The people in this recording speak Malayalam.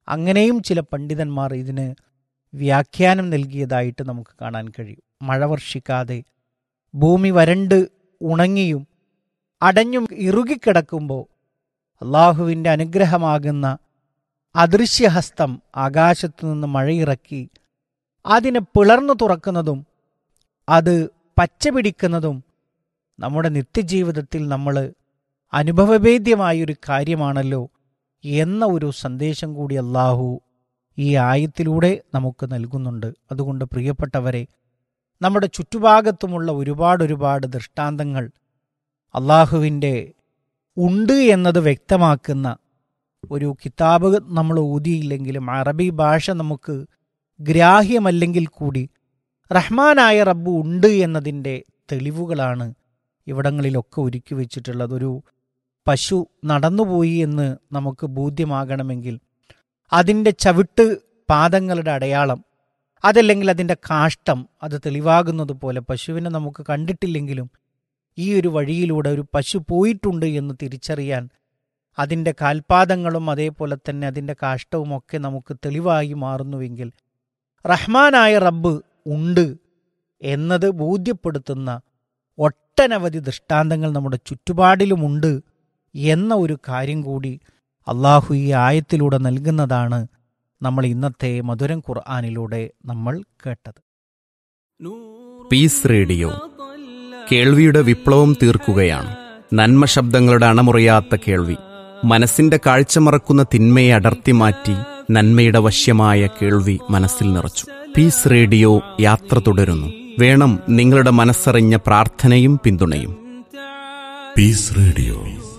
അങ്ങനെയും ചില പണ്ഡിതന്മാർ ഇതിന് വ്യാഖ്യാനം നൽകിയതായിട്ട് നമുക്ക് കാണാൻ കഴിയും മഴ വർഷിക്കാതെ ഭൂമി വരണ്ട് ഉണങ്ങിയും അടഞ്ഞും ഇറുകിക്കിടക്കുമ്പോൾ അള്ളാഹുവിൻ്റെ അനുഗ്രഹമാകുന്ന അദൃശ്യഹസ്തം ആകാശത്തു നിന്ന് മഴയിറക്കി അതിനെ പിളർന്നു തുറക്കുന്നതും അത് പച്ച പിടിക്കുന്നതും നമ്മുടെ നിത്യജീവിതത്തിൽ നമ്മൾ അനുഭവവേദ്യമായൊരു കാര്യമാണല്ലോ എന്ന ഒരു സന്ദേശം കൂടി അള്ളാഹു ഈ ആയത്തിലൂടെ നമുക്ക് നൽകുന്നുണ്ട് അതുകൊണ്ട് പ്രിയപ്പെട്ടവരെ നമ്മുടെ ചുറ്റുഭാഗത്തുമുള്ള ഒരുപാട് ഒരുപാട് ദൃഷ്ടാന്തങ്ങൾ അള്ളാഹുവിൻ്റെ ഉണ്ട് എന്നത് വ്യക്തമാക്കുന്ന ഒരു കിതാബ് നമ്മൾ ഊതിയില്ലെങ്കിലും അറബി ഭാഷ നമുക്ക് ഗ്രാഹ്യമല്ലെങ്കിൽ കൂടി റഹ്മാനായ റബ്ബ് ഉണ്ട് എന്നതിൻ്റെ തെളിവുകളാണ് ഇവിടങ്ങളിലൊക്കെ ഒരുക്കി വെച്ചിട്ടുള്ളത് ഒരു പശു നടന്നുപോയി എന്ന് നമുക്ക് ബോധ്യമാകണമെങ്കിൽ അതിൻ്റെ ചവിട്ട് പാദങ്ങളുടെ അടയാളം അതല്ലെങ്കിൽ അതിൻ്റെ കാഷ്ടം അത് തെളിവാകുന്നത് പോലെ പശുവിനെ നമുക്ക് കണ്ടിട്ടില്ലെങ്കിലും ഈ ഒരു വഴിയിലൂടെ ഒരു പശു പോയിട്ടുണ്ട് എന്ന് തിരിച്ചറിയാൻ അതിൻ്റെ കാൽപാദങ്ങളും അതേപോലെ തന്നെ അതിൻ്റെ കാഷ്ടവും ഒക്കെ നമുക്ക് തെളിവായി മാറുന്നുവെങ്കിൽ റഹ്മാനായ റബ്ബ് ഉണ്ട് എന്നത് ബോധ്യപ്പെടുത്തുന്ന ഒട്ടനവധി ദൃഷ്ടാന്തങ്ങൾ നമ്മുടെ ചുറ്റുപാടിലുമുണ്ട് എന്ന ഒരു കാര്യം കൂടി അള്ളാഹു ഈ ആയത്തിലൂടെ നൽകുന്നതാണ് നമ്മൾ ഇന്നത്തെ മധുരം ഖുർആാനിലൂടെ നമ്മൾ കേട്ടത് പീസ് റേഡിയോ കേൾവിയുടെ വിപ്ലവം തീർക്കുകയാണ് നന്മ ശബ്ദങ്ങളുടെ അണമുറിയാത്ത കേൾവി മനസ്സിന്റെ കാഴ്ച മറക്കുന്ന തിന്മയെ അടർത്തി മാറ്റി നന്മയുടെ വശ്യമായ കേൾവി മനസ്സിൽ നിറച്ചു പീസ് റേഡിയോ യാത്ര തുടരുന്നു വേണം നിങ്ങളുടെ മനസ്സറിഞ്ഞ പ്രാർത്ഥനയും പിന്തുണയും പീസ് റേഡിയോ